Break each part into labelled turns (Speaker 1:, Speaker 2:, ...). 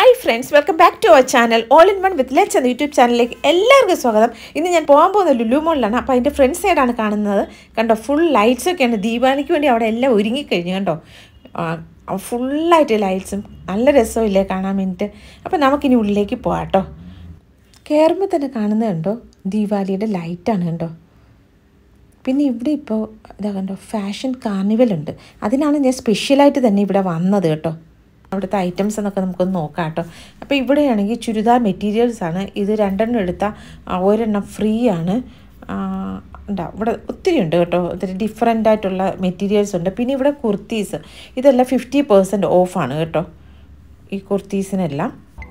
Speaker 1: hi friends welcome back to our channel all in one with let's എന്ന YouTube ചാനലിലേക്ക് എല്ലാവർക്കും സ്വാഗതം ഇന്ന് ഞാൻ പോകാൻ പോകുന്ന ലുലു മോളിലാണ് അപ്പോൾ അതിൻ്റെ ഫ്രണ്ട് സൈഡാണ് കാണുന്നത് കണ്ടോ ഫുൾ ലൈറ്റ്സ് ഒക്കെയാണ് ദീപാവലിക്ക് വേണ്ടി അവിടെ എല്ലാം ഒരുങ്ങിക്കഴിഞ്ഞു കണ്ടോ ഫുള്ളായിട്ട് ലൈറ്റ്സും നല്ല രസമില്ലേ കാണാൻ വേണ്ടിയിട്ട് അപ്പോൾ നമുക്കിനി ഉള്ളിലേക്ക് പോകാം കേട്ടോ കയറുമ്പോൾ തന്നെ കാണുന്നത് കണ്ടോ ദീപാവലിയുടെ ലൈറ്റാണ് കണ്ടോ പിന്നെ ഇവിടെ ഇപ്പോൾ ഇതാ കണ്ടോ ഫാഷൻ കാർണിവൽ ഉണ്ട് അതിനാണ് ഞാൻ സ്പെഷ്യലായിട്ട് തന്നെ ഇവിടെ വന്നത് കേട്ടോ അവിടുത്തെ ഐറ്റംസ് എന്നൊക്കെ നമുക്കൊന്ന് നോക്കാം കേട്ടോ അപ്പോൾ ഇവിടെയാണെങ്കിൽ ചുരിദാർ മെറ്റീരിയൽസ് ആണ് ഇത് രണ്ടെണ്ണം എടുത്താൽ ഒരെണ്ണം ഫ്രീ ആണ് ഉണ്ടാ ഇവിടെ ഒത്തിരി ഉണ്ട് കേട്ടോ ഒത്തിരി ഡിഫറെൻ്റ് ആയിട്ടുള്ള മെറ്റീരിയൽസ് ഉണ്ട് പിന്നെ ഇവിടെ കുർത്തീസ് ഇതെല്ലാം ഫിഫ്റ്റി പെർസെൻറ്റ് ഓഫാണ് കേട്ടോ ഈ കുർത്തീസിനെല്ലാം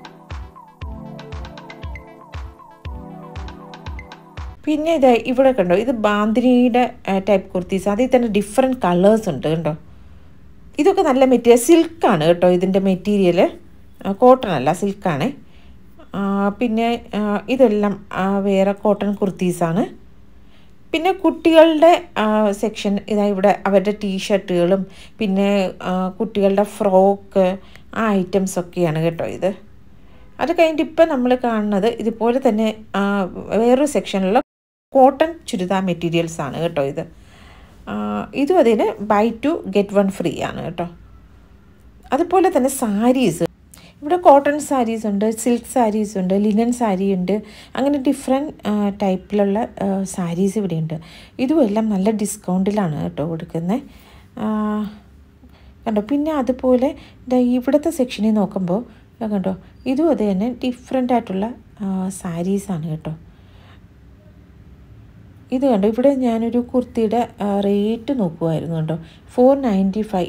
Speaker 1: പിന്നെ ഇത് ഇവിടെ കണ്ടോ ഇത് ബാന്തിനിയുടെ ടൈപ്പ് കുർത്തീസ് അതിൽ തന്നെ ഡിഫറെൻറ്റ് കളേഴ്സ് ഉണ്ട് കണ്ടോ ഇതൊക്കെ നല്ല മെറ്റീരിയൽ സിൽക്കാണ് കേട്ടോ ഇതിൻ്റെ മെറ്റീരിയൽ കോട്ടൺ അല്ല സിൽക്കാണ് പിന്നെ ഇതെല്ലാം വേറെ കോട്ടൺ കുർത്തീസാണ് പിന്നെ കുട്ടികളുടെ സെക്ഷൻ ഇതാ ഇവിടെ അവരുടെ ടീഷർട്ടുകളും പിന്നെ കുട്ടികളുടെ ഫ്രോക്ക് ആ ഐറ്റംസ് ഒക്കെയാണ് കേട്ടോ ഇത് അത് കഴിഞ്ഞിട്ട് ഇപ്പം നമ്മൾ കാണുന്നത് ഇതുപോലെ തന്നെ വേറൊരു സെക്ഷനിലുള്ള കോട്ടൺ ചുരിദാർ മെറ്റീരിയൽസ് ആണ് കേട്ടോ ഇത് ഇതും അതിന് buy two get one free ആണ് കേട്ടോ അതുപോലെ തന്നെ സാരീസ് ഇവിടെ കോട്ടൺ സാരീസ് ഉണ്ട് സിൽക്ക് സാരീസ് ഉണ്ട് ലിനൻ സാരി ഉണ്ട് അങ്ങനെ ഡിഫറെൻറ്റ് ടൈപ്പിലുള്ള സാരീസ് ഇവിടെ ഉണ്ട് ഇതും എല്ലാം നല്ല ഡിസ്കൗണ്ടിലാണ് കേട്ടോ കൊടുക്കുന്നത് കണ്ടോ പിന്നെ അതുപോലെ ഇവിടുത്തെ സെക്ഷനിൽ നോക്കുമ്പോൾ കണ്ടോ ഇതും അത് തന്നെ ഡിഫറെൻ്റ് ആയിട്ടുള്ള സാരീസാണ് കേട്ടോ ഇത് കണ്ടോ ഇവിടെ ഞാനൊരു കുർത്തിയുടെ റേറ്റ് നോക്കുമായിരുന്നു കേട്ടോ ഫോർ നയൻറ്റി ഫൈവ്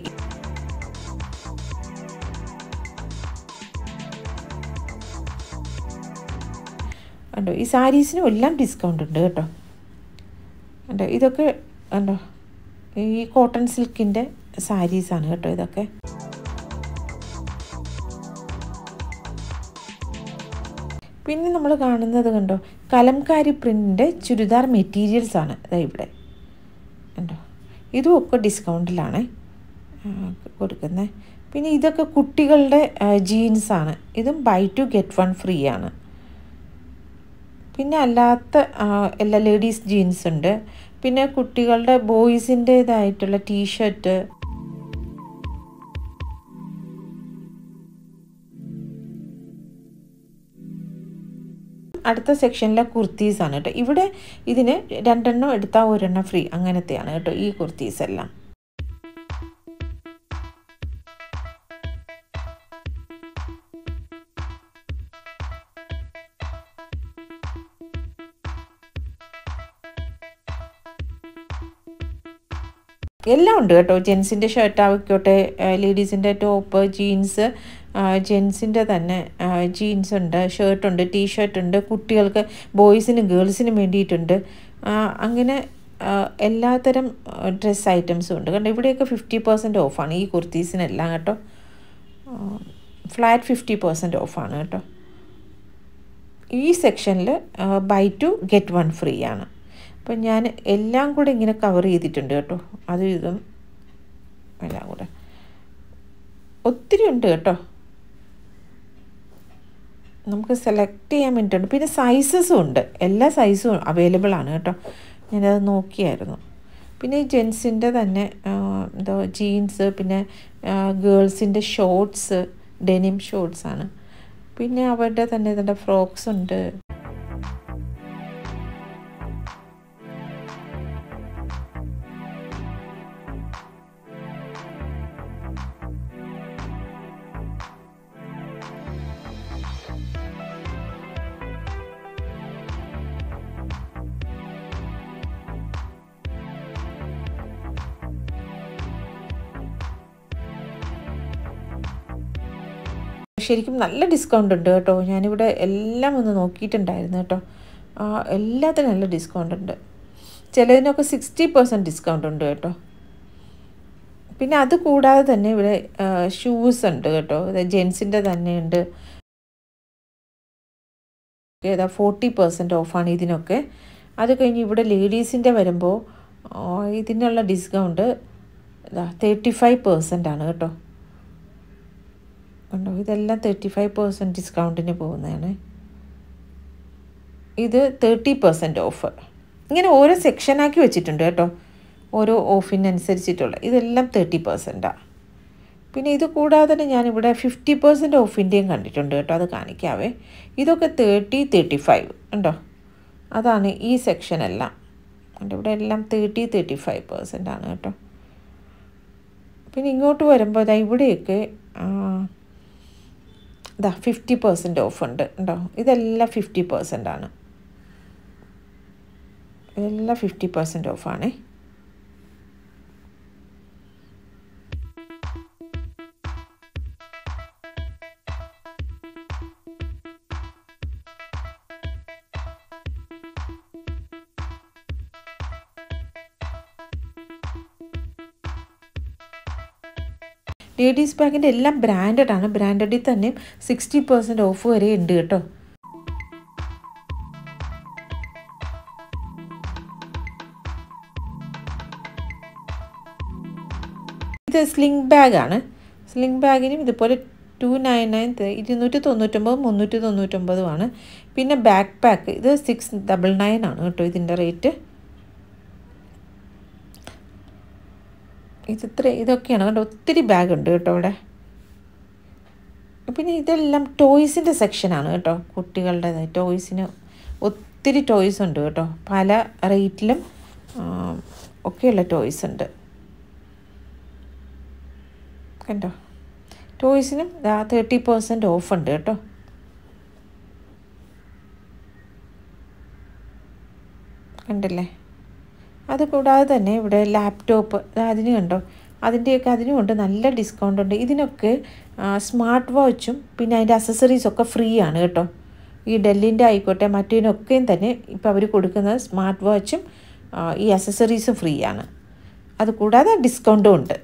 Speaker 1: കണ്ടോ ഈ സാരീസിനും എല്ലാം ഡിസ്കൗണ്ട് ഉണ്ട് കേട്ടോ കണ്ടോ ഇതൊക്കെ കണ്ടോ ഈ കോട്ടൺ സിൽക്കിൻ്റെ സാരീസാണ് കേട്ടോ ഇതൊക്കെ പിന്നെ നമ്മൾ കാണുന്നത് കണ്ടോ കലംകാരി പ്രിൻറ്റിൻ്റെ ചുരിദാർ മെറ്റീരിയൽസ് ആണ് അതാ ഇവിടെ കണ്ടോ ഇതും ഒക്കെ ഡിസ്കൗണ്ടിലാണ് കൊടുക്കുന്നത് പിന്നെ ഇതൊക്കെ കുട്ടികളുടെ ജീൻസാണ് ഇതും buy two get one free ആണ് പിന്നെ അല്ലാത്ത എല്ലാ ലേഡീസ് ജീൻസ് ഉണ്ട് പിന്നെ കുട്ടികളുടെ ബോയ്സിൻ്റേതായിട്ടുള്ള ടീഷർട്ട് അടുത്ത സെക്ഷനിലെ കുർത്തീസ് ആണ് കേട്ടോ ഇവിടെ ഇതിന് രണ്ടെണ്ണം എടുത്താൽ ഒരെണ്ണം ഫ്രീ അങ്ങനത്തെയാണ് കേട്ടോ ഈ കുർത്തീസ് എല്ലാം എല്ലാം ഉണ്ട് കേട്ടോ ജെൻസിൻ്റെ ഷർട്ട് ആയിക്കോട്ടെ ലേഡീസിൻ്റെ ടോപ്പ് ജീൻസ് ജെൻസിൻ്റെ തന്നെ ജീൻസ് ഉണ്ട് ഷർട്ടുണ്ട് ടീ ഷർട്ട് ഉണ്ട് കുട്ടികൾക്ക് ബോയ്സിനും ഗേൾസിനും വേണ്ടിയിട്ടുണ്ട് അങ്ങനെ എല്ലാത്തരം ഡ്രസ്സ് ഐറ്റംസും ഉണ്ട് കണ്ടോ ഇവിടെയൊക്കെ ഫിഫ്റ്റി പെർസെൻറ്റ് ഓഫാണ് ഈ കുർത്തീസിനെല്ലാം കേട്ടോ ഫ്ലാറ്റ് ഫിഫ്റ്റി പെർസെൻറ്റ് ഓഫാണ് കേട്ടോ ഈ സെക്ഷനിൽ buy two get one free ആണ് അപ്പം ഞാൻ എല്ലാം കൂടെ ഇങ്ങനെ കവർ ചെയ്തിട്ടുണ്ട് കേട്ടോ അതും ഇതും എല്ലാം കൂടെ ഒത്തിരി ഉണ്ട് കേട്ടോ നമുക്ക് സെലക്ട് ചെയ്യാൻ വേണ്ടിയിട്ടുണ്ട് പിന്നെ സൈസസും ഉണ്ട് എല്ലാ സൈസും അവൈലബിൾ ആണ് കേട്ടോ ഞാനത് നോക്കിയായിരുന്നു പിന്നെ ഈ ജെൻസിൻ്റെ തന്നെ എന്തോ ജീൻസ് പിന്നെ ഗേൾസിൻ്റെ ഷോർട്സ് ഡെനിം ഷോർട്സ് ആണ് പിന്നെ അവരുടെ തന്നെ ഇതിൻ്റെ ഫ്രോക്സ് ഉണ്ട് ശരിക്കും നല്ല ഡിസ്കൗണ്ട് ഉണ്ട് കേട്ടോ ഞാനിവിടെ എല്ലാം ഒന്ന് നോക്കിയിട്ടുണ്ടായിരുന്നു കേട്ടോ എല്ലാത്തിനും നല്ല ഡിസ്കൗണ്ട് ഉണ്ട് ചിലതിനൊക്കെ സിക്സ്റ്റി പെർസെൻറ്റ് ഡിസ്കൗണ്ട് ഉണ്ട് കേട്ടോ പിന്നെ അത് കൂടാതെ തന്നെ ഇവിടെ ഷൂസ് ഉണ്ട് കേട്ടോ ജെൻസിൻ്റെ തന്നെ ഉണ്ട് ഏതാ ഫോർട്ടി പെർസെൻറ്റ് ഓഫാണ് ഇതിനൊക്കെ അത് കഴിഞ്ഞ് ഇവിടെ ലേഡീസിൻ്റെ വരുമ്പോൾ ഇതിനുള്ള ഡിസ്കൗണ്ട് തേർട്ടി ഫൈവ് പെർസെൻ്റ് ആണ് കേട്ടോ കണ്ടോ ഇതെല്ലാം തേർട്ടി ഫൈവ് പെർസെൻറ്റ് ഡിസ്കൗണ്ടിന് പോകുന്നതാണ് ഇത് തേർട്ടി പെർസെൻറ്റ് ഓഫ് ഇങ്ങനെ ഓരോ സെക്ഷനാക്കി വെച്ചിട്ടുണ്ട് കേട്ടോ ഓരോ ഓഫിനനുസരിച്ചിട്ടുള്ള ഇതെല്ലാം തേർട്ടി പെർസെൻറ്റാണ് പിന്നെ ഇത് കൂടാതെ തന്നെ ഞാനിവിടെ ഫിഫ്റ്റി പെർസെൻറ്റ് ഓഫിൻ്റെയും കണ്ടിട്ടുണ്ട് കേട്ടോ അത് കാണിക്കാവേ ഇതൊക്കെ തേർട്ടി തേർട്ടി ഫൈവ് ഉണ്ടോ അതാണ് ഈ സെക്ഷനെല്ലാം എൻ്റെ ഇവിടെ എല്ലാം തേർട്ടി തേർട്ടി ഫൈവ് പെർസെൻ്റ് ആണ് കേട്ടോ പിന്നെ ഇങ്ങോട്ട് വരുമ്പോൾ ഇതാ ഇവിടെയൊക്കെ ഇതാ ഫിഫ്റ്റി പെർസെൻറ്റ് ഓഫ് ഉണ്ട് ഉണ്ടോ ഇതെല്ലാം ഫിഫ്റ്റി പെർസെൻ്റ് ആണ് ഇതെല്ലാം ഫിഫ്റ്റി പെർസെൻറ്റ് ഓഫാണേ ലേഡീസ് ബാഗിൻ്റെ എല്ലാം ബ്രാൻഡഡ് ആണ് ബ്രാൻഡഡിൽ തന്നെ സിക്സ്റ്റി പെർസെൻറ്റ് ഓഫ് വരെ ഉണ്ട് കേട്ടോ ഇത് സ്ലിംഗ് ബാഗാണ് സ്ലിംഗ് ബാഗിനും ഇതുപോലെ ടു നയൻ നയൻ ഇരുന്നൂറ്റി തൊണ്ണൂറ്റൊമ്പത് മുന്നൂറ്റി തൊണ്ണൂറ്റൊമ്പതുമാണ് പിന്നെ ബാക്ക് പാക്ക് ഇത് സിക്സ് ഡബിൾ നയൻ ആണ് കേട്ടോ ഇതിൻ്റെ റേറ്റ് ഇതിത്ര ഇതൊക്കെയാണ് കേട്ടോ ഒത്തിരി ബാഗ് ഉണ്ട് കേട്ടോ ഇവിടെ പിന്നെ ഇതെല്ലാം ടോയ്സിൻ്റെ സെക്ഷനാണ് കേട്ടോ കുട്ടികളുടെ ടോയ്സിന് ഒത്തിരി ടോയ്സ് ഉണ്ട് കേട്ടോ പല റേറ്റിലും ഒക്കെയുള്ള ടോയ്സ് ഉണ്ട് കണ്ടോ ടോയ്സിനും തേർട്ടി പെർസെൻറ്റ് ഓഫ് ഉണ്ട് കേട്ടോ കണ്ടില്ലേ അതുകൂടാതെ തന്നെ ഇവിടെ ലാപ്ടോപ്പ് അതിന് കണ്ടോ അതിൻ്റെയൊക്കെ അതിനും ഉണ്ട് നല്ല ഡിസ്കൗണ്ട് ഉണ്ട് ഇതിനൊക്കെ സ്മാർട്ട് വാച്ചും പിന്നെ അതിൻ്റെ അസസറീസൊക്കെ ഫ്രീ ആണ് കേട്ടോ ഈ ഡെല്ലിൻ്റെ ആയിക്കോട്ടെ മറ്റേതിനൊക്കെയും തന്നെ ഇപ്പോൾ അവർ കൊടുക്കുന്നത് സ്മാർട്ട് വാച്ചും ഈ അസസറീസും ഫ്രീ ആണ് അതുകൂടാതെ ഡിസ്കൗണ്ടും ഉണ്ട്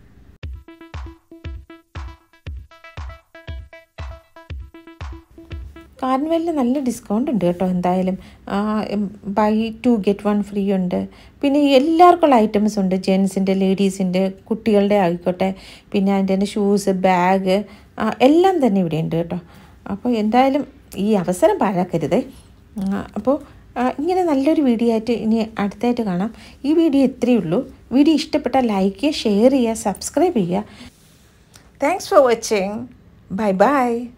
Speaker 1: കാർണിവലിൽ നല്ല ഡിസ്കൗണ്ട് ഉണ്ട് കേട്ടോ എന്തായാലും buy two get one free ഉണ്ട് പിന്നെ എല്ലാവർക്കുള്ള ഐറ്റംസ് ഉണ്ട് ജെൻസിൻ്റെ ലേഡീസിൻ്റെ കുട്ടികളുടെ ആയിക്കോട്ടെ പിന്നെ അതിൻ്റെ തന്നെ ഷൂസ് ബാഗ് എല്ലാം തന്നെ ഇവിടെ ഉണ്ട് കേട്ടോ അപ്പോൾ എന്തായാലും ഈ അവസരം പാഴാക്കരുതേ അപ്പോൾ ഇങ്ങനെ നല്ലൊരു വീഡിയോ ആയിട്ട് ഇനി അടുത്തായിട്ട് കാണാം ഈ വീഡിയോ ഇത്രയേ ഉള്ളൂ വീഡിയോ ഇഷ്ടപ്പെട്ടാൽ ലൈക്ക് ചെയ്യുക ഷെയർ ചെയ്യുക സബ്സ്ക്രൈബ് ചെയ്യുക thanks for watching bye by